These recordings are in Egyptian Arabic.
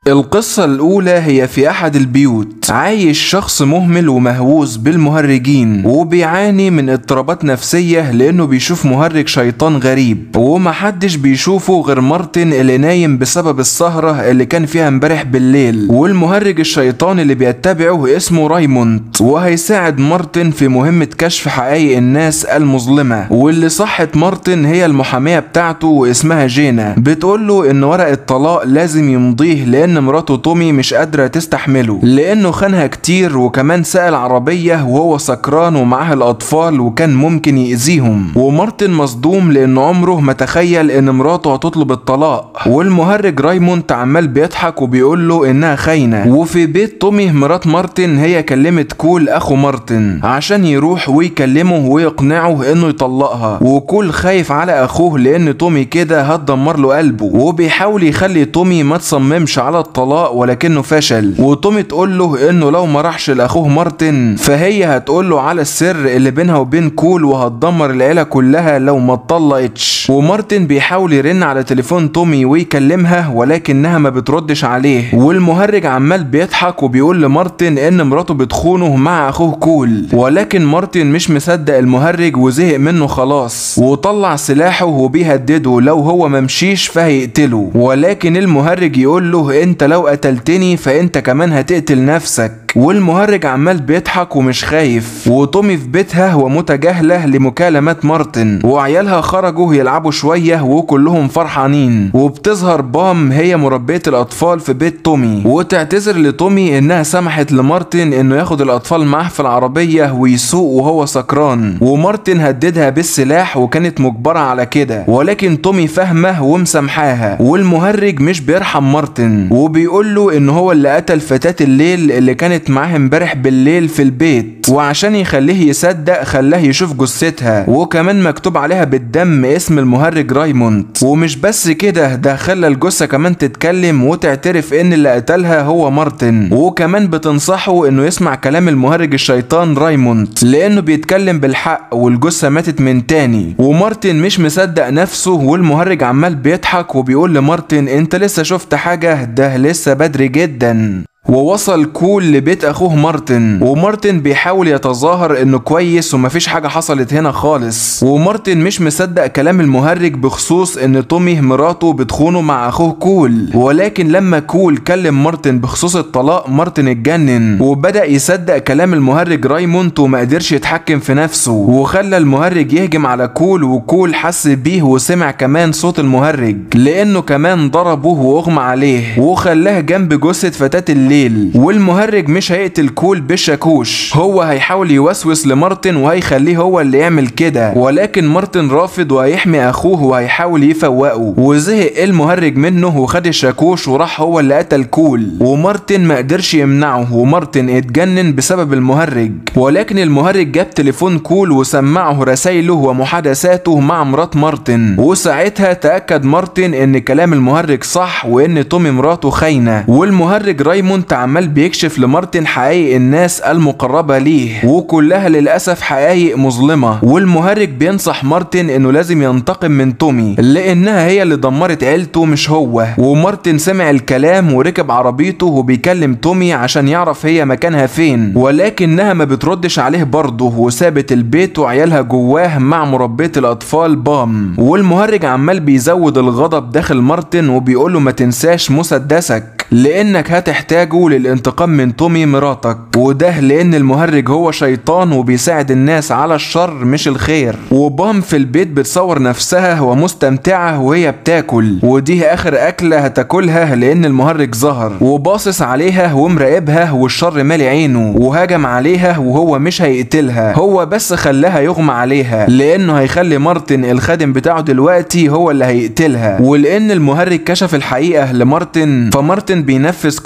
القصة الأولى هي في أحد البيوت عايش شخص مهمل ومهووس بالمهرجين وبيعاني من اضطرابات نفسية لأنه بيشوف مهرج شيطان غريب ومحدش بيشوفه غير مارتن اللي نايم بسبب السهرة اللي كان فيها امبارح بالليل والمهرج الشيطان اللي بيتبعه اسمه رايموند وهيساعد مارتن في مهمة كشف حقائق الناس المظلمة واللي صحت مارتن هي المحامية بتاعته واسمها جينا بتقوله إن ورق الطلاق لازم يمضيه لأن مراته تومي مش قادرة تستحمله لأنه خانها كتير وكمان سأل عربية وهو سكران ومعاه الأطفال وكان ممكن يأذيهم ومارتن مصدوم لأن عمره ما تخيل إن مراته هتطلب الطلاق والمهرج رايموند عمال بيضحك وبيقول له إنها خاينة وفي بيت تومي مرات مارتن هي كلمت كول أخو مارتن عشان يروح ويكلمه ويقنعه إنه يطلقها وكول خايف على أخوه لأن تومي كده هتدمر له قلبه وبيحاول يخلي تومي ما تصممش على الطلاق ولكنه فشل وتومي تقول له انه لو ما راحش لاخوه مارتن فهي هتقول له على السر اللي بينها وبين كول وهتدمر العيله كلها لو ما اتطلقتش ومارتن بيحاول يرن على تليفون تومي ويكلمها ولكنها ما بتردش عليه والمهرج عمال بيضحك وبيقول لمارتن ان مراته بتخونه مع اخوه كول ولكن مارتن مش مصدق المهرج وزهق منه خلاص وطلع سلاحه وبيهدده لو هو ممشيش فهيقتله ولكن المهرج يقول له انت لو قتلتني فانت كمان هتقتل نفسك والمهرج عمال بيضحك ومش خايف وتومي في بيتها ومتجاهلة لمكالمات مارتن وعيالها خرجوا يلعبوا شوية وكلهم فرحانين وبتظهر بام هي مربية الأطفال في بيت تومي وتعتذر لتومي إنها سمحت لمارتن إنه ياخد الأطفال معاه في العربية ويسوق وهو سكران ومارتن هددها بالسلاح وكانت مجبرة على كده ولكن تومي فاهمة ومسامحاها والمهرج مش بيرحم مارتن وبيقول له إن هو اللي قتل فتاة الليل اللي كانت معاه امبارح بالليل في البيت وعشان يخليه يصدق خلاه يشوف جثتها وكمان مكتوب عليها بالدم اسم المهرج رايموند ومش بس كده ده خلى الجثه كمان تتكلم وتعترف ان اللي قتلها هو مارتن وكمان بتنصحه انه يسمع كلام المهرج الشيطان رايموند لانه بيتكلم بالحق والجثه ماتت من تاني ومارتن مش مصدق نفسه والمهرج عمال بيضحك وبيقول لمارتن انت لسه شفت حاجه ده لسه بدري جدا ووصل كول لبيت اخوه مارتن ومارتن بيحاول يتظاهر انه كويس ومفيش حاجه حصلت هنا خالص ومارتن مش مصدق كلام المهرج بخصوص ان تومي مراته بتخونه مع اخوه كول ولكن لما كول كلم مارتن بخصوص الطلاق مارتن اتجنن وبدا يصدق كلام المهرج رايموند وما قدرش يتحكم في نفسه وخلى المهرج يهجم على كول وكول حس بيه وسمع كمان صوت المهرج لانه كمان ضربه واغمى عليه وخلاه جنب جثه فتاه الليل الليل والمهرج مش هيقتل كول بالشاكوش هو هيحاول يوسوس لمارتن وهيخليه هو اللي يعمل كده ولكن مارتن رافض وهيحمي اخوه وهيحاول يفوقه وزهق المهرج منه وخد الشاكوش وراح هو اللي قتل كول ومارتن ما قدرش يمنعه ومارتن اتجنن بسبب المهرج ولكن المهرج جاب تليفون كول وسمعه رسايله ومحادثاته مع مرات مارتن وساعتها تاكد مارتن ان كلام المهرج صح وان تومي مراته خاينه والمهرج رايموند عمال بيكشف لمارتن حقائق الناس المقربة ليه وكلها للأسف حقائق مظلمة والمهرج بينصح مارتن انه لازم ينتقم من تومي لانها هي اللي دمرت عيلته مش هو ومارتن سمع الكلام وركب عربيته وبيكلم تومي عشان يعرف هي مكانها فين ولكنها ما بتردش عليه برضه وسابت البيت وعيالها جواه مع مربية الاطفال بام والمهرج عمال بيزود الغضب داخل مارتن وبيقوله ما تنساش مسدسك لانك هتحتاجه للانتقام من تومي مراتك وده لان المهرج هو شيطان وبيساعد الناس على الشر مش الخير وبام في البيت بتصور نفسها ومستمتعة وهي بتاكل ودي اخر اكلة هتاكلها لان المهرج ظهر وباصص عليها ومراقبها والشر مالي عينه وهجم عليها وهو مش هيقتلها هو بس خلاها يغمى عليها لانه هيخلي مارتن الخادم بتاعه دلوقتي هو اللي هيقتلها ولان المهرج كشف الحقيقة لمارتن فمارتن بينفذ كل اوامر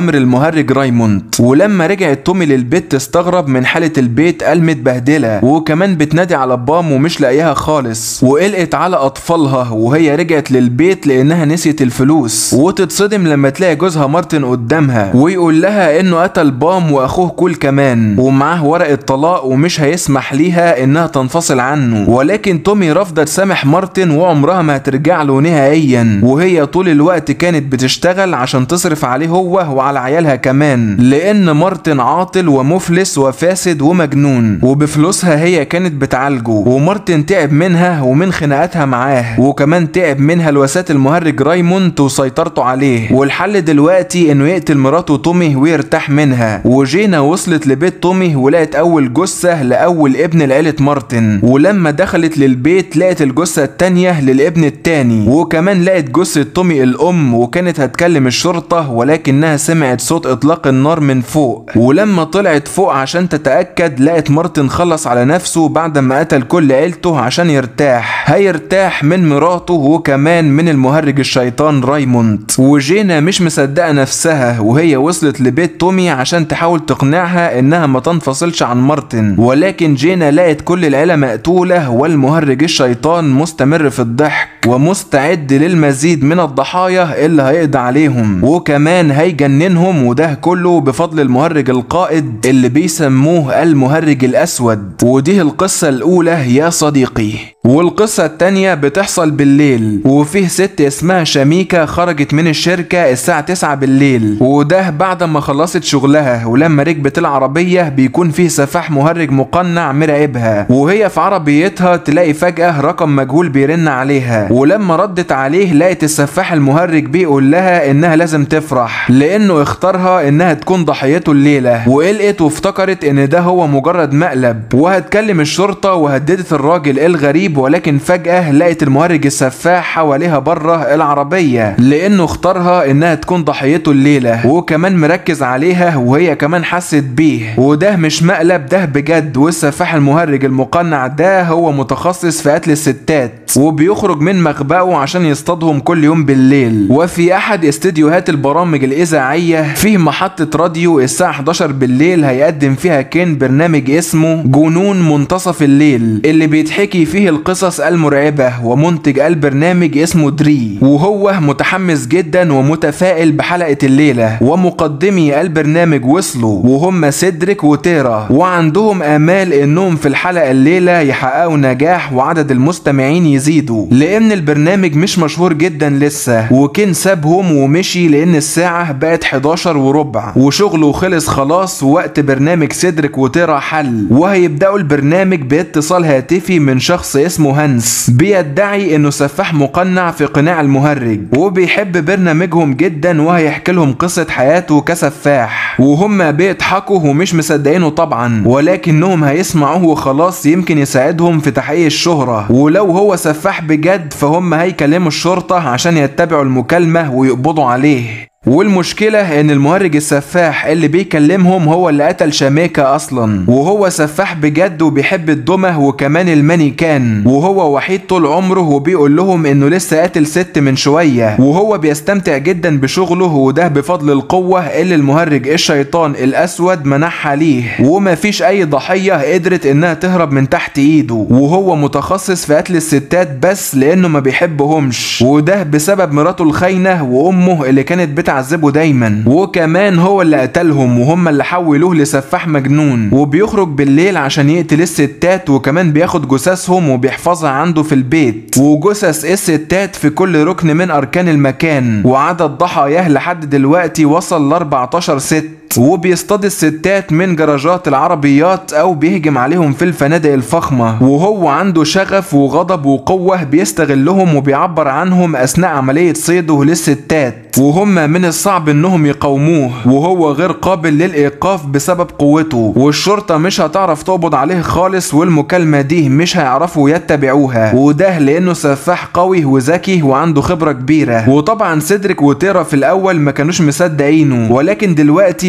امر المهرج رايموند ولما رجعت تومي للبيت تستغرب من حاله البيت قال متبهدله وكمان بتنادي على بام ومش لاقيها خالص وقلقت على اطفالها وهي رجعت للبيت لانها نسيت الفلوس وتتصدم لما تلاقي جوزها مارتن قدامها ويقول لها انه قتل بام واخوه كول كمان ومعاه ورقه طلاق ومش هيسمح ليها انها تنفصل عنه ولكن تومي رافضه تسامح مارتن وعمرها ما هترجع له نهائيا وهي طول الوقت كانت بتشتغل عشان تصرف عليه هو وعلى عيالها كمان لان مارتن عاطل ومفلس وفاسد ومجنون وبفلوسها هي كانت بتعالجه ومارتن تعب منها ومن خناقاتها معاه وكمان تعب منها الوسات المهرج رايموند وسيطرته عليه والحل دلوقتي انه يقتل مراته تومي ويرتاح منها وجينا وصلت لبيت تومي ولقت اول جثه لاول ابن لعيله مارتن ولما دخلت للبيت لقت الجثه التانيه للابن التاني وكمان لقت جثه تومي الام وكانت هتكلم الشرطه ولكنها سمعت صوت اطلاق النار من فوق ولما طلعت فوق عشان تتاكد لقت مارتن خلص على نفسه بعد ما قتل كل عيلته عشان يرتاح هيرتاح من مراته وكمان من المهرج الشيطان رايموند وجينا مش مصدقه نفسها وهي وصلت لبيت تومي عشان تحاول تقنعها انها ما تنفصلش عن مارتن ولكن جينا لقت كل العيله مقتوله والمهرج الشيطان مستمر في الضحك ومستعد للمزيد من الضحايا اللي هيقضي عليهم وكمان هيجننهم وده كله بفضل المهرج القائد اللي بيسموه المهرج الاسود ودي القصه الاولى يا صديقي والقصة التانية بتحصل بالليل وفيه ست اسمها شميكة خرجت من الشركة الساعة 9 بالليل وده بعد ما خلصت شغلها ولما ركبت العربية بيكون فيه سفاح مهرج مقنع مراقبها وهي في عربيتها تلاقي فجأة رقم مجهول بيرن عليها ولما ردت عليه لقت السفاح المهرج بيقول لها انها لازم تفرح لانه اختارها انها تكون ضحيته الليلة وقلقت وافتكرت ان ده هو مجرد مقلب وهتكلم الشرطة وهددت الراجل الغريب ولكن فجأة لقت المهرج السفاح حواليها بره العربية لأنه اختارها إنها تكون ضحيته الليلة وكمان مركز عليها وهي كمان حست بيه وده مش مقلب ده بجد والسفاح المهرج المقنع ده هو متخصص في قتل الستات وبيخرج من مخبأه عشان يصطادهم كل يوم بالليل وفي أحد استديوهات البرامج الإذاعية فيه محطة راديو الساعة 11 بالليل هيقدم فيها كين برنامج اسمه جنون منتصف الليل اللي بيتحكي فيه القصص المرعبة ومنتج البرنامج اسمه دري وهو متحمس جدا ومتفائل بحلقة الليلة ومقدمي البرنامج وصلوا وهم سيدريك وتيرا وعندهم آمال انهم في الحلقة الليلة يحققوا نجاح وعدد المستمعين يزيدوا لان البرنامج مش مشهور جدا لسه وكين سابهم ومشي لان الساعة بقت 11 وربع وشغله خلص خلاص ووقت برنامج سيدريك وتيرا حل وهيبدأوا البرنامج باتصال هاتفي من شخص اسمه هانس بيدعي انه سفاح مقنع في قناع المهرج وبيحب برنامجهم جدا وهيحكي لهم قصة حياته كسفاح وهم بيضحكوا ومش مصدقينه طبعا ولكنهم هيسمعوه وخلاص يمكن يساعدهم في تحقيق الشهرة ولو هو سفاح بجد فهم هيكلموا الشرطة عشان يتبعوا المكالمة ويقبضوا عليه والمشكلة ان المهرج السفاح اللي بيكلمهم هو اللي قتل شاميكا اصلا وهو سفاح بجد وبيحب الدمى وكمان المانيكان وهو وحيد طول عمره وبيقول لهم انه لسه قاتل ست من شوية وهو بيستمتع جدا بشغله وده بفضل القوة اللي المهرج الشيطان الاسود منحها ليه ومفيش اي ضحية قدرت انها تهرب من تحت ايده وهو متخصص في قتل الستات بس لانه ما بيحبهمش وده بسبب مراته الخاينة وامه اللي كانت بتعذبه دايما وكمان هو اللي قتلهم وهم اللي حولوه لسفاح مجنون وبيخرج بالليل عشان يقتل الستات وكمان بياخد جثثهم وبيحفظها عنده في البيت وجثث الستات في كل ركن من اركان المكان وعدد ضحاياه لحد دلوقتي وصل ل 14 ست وبيصطاد الستات من جراجات العربيات او بيهجم عليهم في الفنادق الفخمة وهو عنده شغف وغضب وقوة بيستغلهم وبيعبر عنهم اثناء عملية صيده للستات وهم من الصعب انهم يقاوموه وهو غير قابل للايقاف بسبب قوته والشرطة مش هتعرف تقبض عليه خالص والمكالمة دي مش هيعرفوا يتبعوها وده لانه سفاح قوي وذكي وعنده خبرة كبيرة وطبعا سيدريك وتيرا في الاول ما كانوش مصدقينه ولكن دلوقتي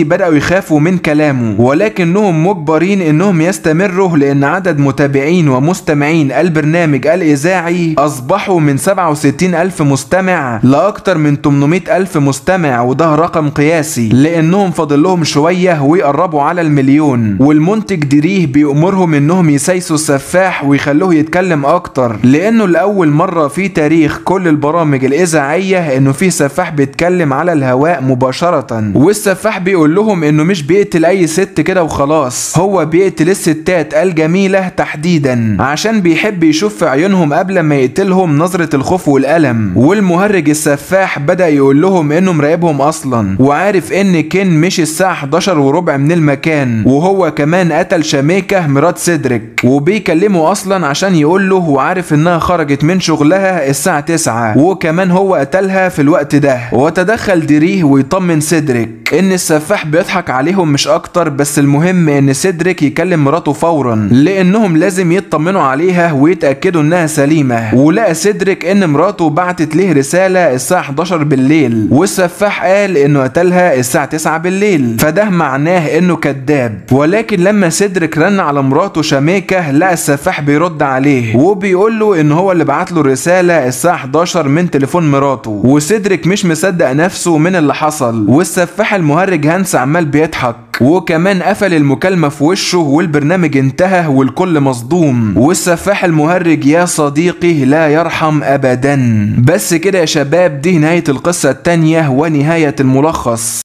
بدأوا يخافوا من كلامه ولكنهم مجبرين انهم يستمروا لان عدد متابعين ومستمعين البرنامج الإذاعي أصبحوا من 67 ألف مستمع لأكثر من 800 ألف مستمع وده رقم قياسي لأنهم فاضل لهم شوية ويقربوا على المليون والمنتج دريه بيأمرهم انهم يسايسوا السفاح ويخلوه يتكلم اكتر لانه لاول مرة في تاريخ كل البرامج الاذاعية انه في سفاح بيتكلم على الهواء مباشرة والسفاح بيقول لهم انه مش بيقتل اي ست كده وخلاص هو بيقتل الستات الجميلة تحديدا عشان بيحب يشوف في عيونهم قبل ما يقتلهم نظرة الخوف والألم والمهرج السفاح بدأ يقول لهم انه مراقبهم اصلا وعارف ان كين مش الساعة 11 وربع من المكان وهو كمان قتل شاميكة مرات سيدريك وبيكلمه اصلا عشان يقول له وعارف انها خرجت من شغلها الساعة 9 وكمان هو قتلها في الوقت ده وتدخل دريه ويطمن سيدريك ان السفاح بيضحك عليهم مش اكتر بس المهم ان سيدريك يكلم مراته فورا لانهم لازم يطمنوا عليها ويتاكدوا انها سليمه ولقى سيدريك ان مراته بعتت له رساله الساعه 11 بالليل والسفاح قال انه قتلها الساعه 9 بالليل فده معناه انه كذاب ولكن لما سيدريك رن على مراته شاميكا لقى السفاح بيرد عليه وبيقول له ان هو اللي بعت له رساله الساعه 11 من تليفون مراته وسيدريك مش مصدق نفسه من اللي حصل والسفاح المهرج هانس عمال بيضحك وكمان قفل المكالمة في وشه والبرنامج انتهى والكل مصدوم والسفاح المهرج يا صديقي لا يرحم أبدا بس كده يا شباب دي نهاية القصة التانية ونهاية الملخص